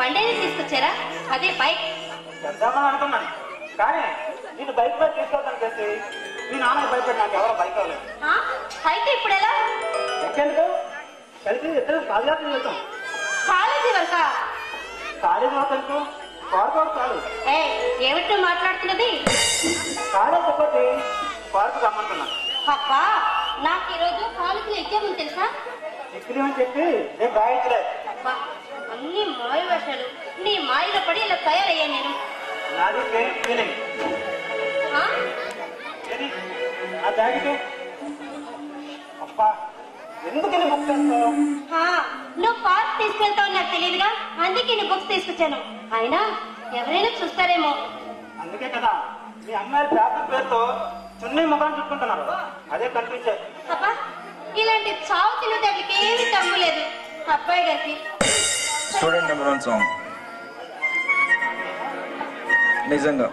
బండేని తీసుకొచ్చారా అదే బైక్ చేద్దామని అనుకున్నాను కానీ నేను బైక్ మీద తీసుకెళ్తాను చేసి మీ నాన్న భయపడి నాకు ఎవరో బైక్ అవ్వలేదు ఆ? అయితే ఇప్పుడు ఎలా ఎక్కేందుకు కలిసి ఇద్దరు కాలియాత్ర వెళ్తాం కాలేజీ వరకా కాలేజీ వరకు పార్కు చాలు ఏ ఏమిటో మాట్లాడుతున్నది కాలేజ్ ఒకటి పార్కు రమ్మంటున్నాను అబ్బా నాకు ఈరోజు కాలేజీలో ఎగ్జామ్ ఉంది తెలుసా ఎక్కినామని చెప్పి నేను రాయించలేదు అబ్బా అన్ని మాయ వేషాలు నీ మాయలో పడి ఇలా తయారయ్యాను నేను నాది పేరు ఫీలింగ్ ఆ? ఏది ఆ బ్యాగ్ అబ్బా ఎందుకు ఇలా బుక్ చేస్తావు ఆ, నువ్వు పార్క్ తీసుకెళ్తావు నాకు తెలియదుగా అందుకే నీ బుక్స్ తీసుకొచ్చాను అయినా ఎవరైనా చూస్తారేమో అందుకే కదా మీ అమ్మాయిల పేపర్ పేరుతో చున్నీ ముఖాన్ని చుట్టుకుంటున్నారు అదే కనిపించే అబ్బా ఇలాంటి చావు తినేదానికి ఏమి తమ్ము లేదు అబ్బాయి గారికి స్టూడెంట్ నెంబర్ వన్ సాంగ్ నిజంగా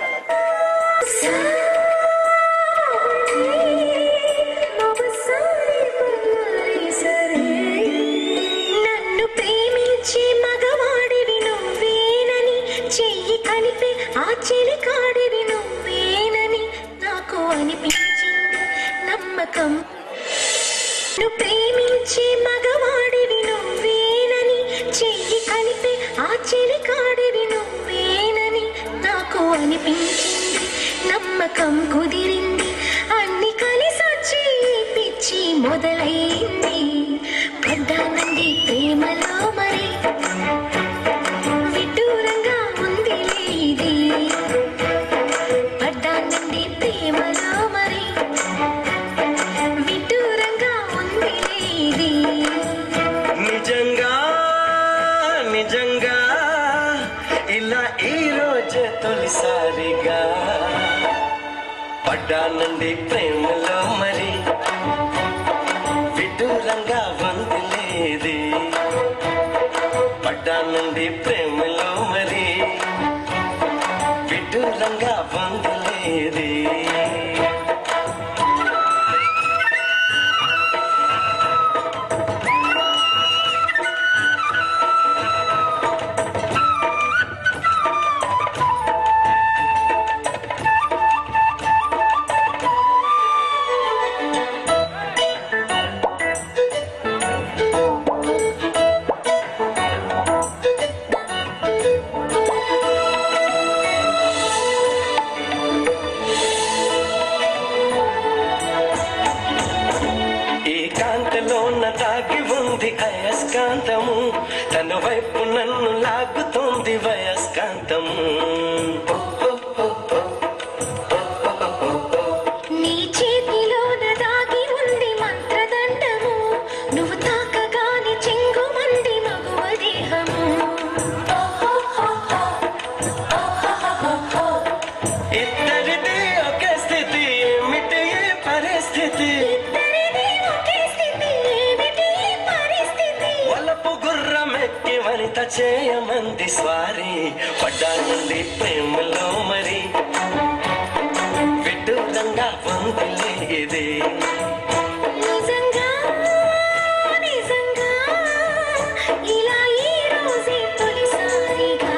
నన్ను ప్రేమించే మగవాడివి నువ్వేనని చెయ్యి కలిపే ఆ చెలికాడివి నువ్వేనని నాకు అనిపించింది నమ్మకం నువ్వు ప్రేమించే మగవాడివి నువ్వేనని చెయ్యి కలిపే ఆ చెలికాడివి నువ్వేనని నాకు అనిపించింది నమ్మకం కుదిరింది అన్ని కలిసొచ్చి పిచ్చి మొదలైంది పడ్డానండి ప్రేమలో మరి విడ్డూరంగా ఉందిలే ఇది పడ్డానండి ప్రేమలో మరి విడ్డూరంగా ఉందిలే ఇది నిజంగా నిజంగా ఇలా ఈ రోజే తొలిసారిగా పడ్డానండి ప్రేమలో మరి విడ్డూరంగా వందిలేది పడ్డానండి ప్రేమలో మరి విడ్డూరంగా వందిలేది ఏకాంతలోన దాగి ఉంది అయస్కాంతము తన వైపు నన్ను లాగుతోంది వయస్కాంతము నీ చేతిలోన దాగి ఉంది మంత్రదండము నువ్వు తాకగాని చెంగుమంది మగువ దేహము ఇద్దరిది ఒకే స్థితి ఏమిటి ఈ పరిస్థితి ఇద్దరిది ఒకే స్థితి ఏమిటి ఈ పరిస్థితి వలపు గుర్రమెక్కి వనిత చేయమంది స్వారీ పడ్డానండి ప్రేమలో మరి విడ్డూరంగా వందిలే ఇది నిజంగా నిజంగా ఇలా ఈ రోజే తొలిసారిగా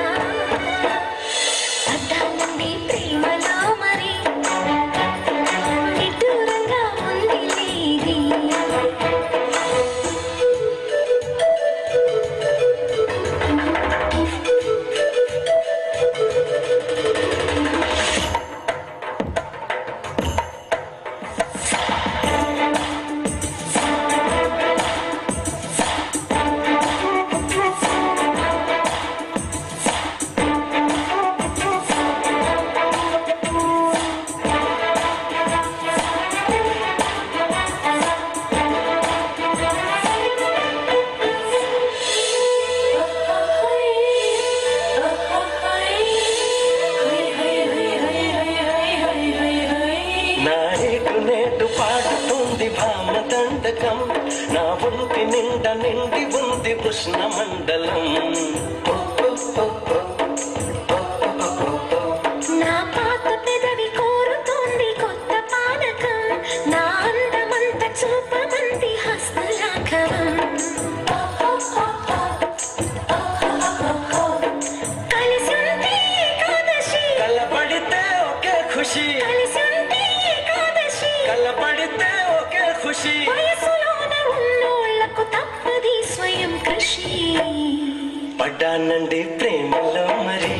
పడ్డానండి ప్రేమలో మరి విడ్డూరంగా ఉందిలే ఇది నా రేటు నేటు పాడుతుంది భామ దండకం నా ఒంటి నిండా నిండి ఉంది కృష్ణ మండలం నా పాత పెదవి కోరుతోంది కొత్త పానకం నా అందమంత చూపమంది హస్తలాఘవం పడితే ఒకే ఖుషి వయసులోన ఉన్నోళ్లకు తప్పది స్వయం కృషి పడ్డానండి ప్రేమలో మరి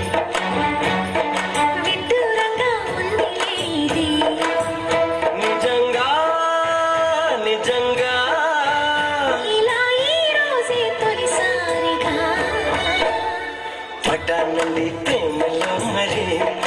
విడ్డూరంగా ఉందిలే ఇది నిజంగా నిజంగా ఇలా ఈ రోజే తొలిసారిగా పడ్డానండి ప్రేమలో మరి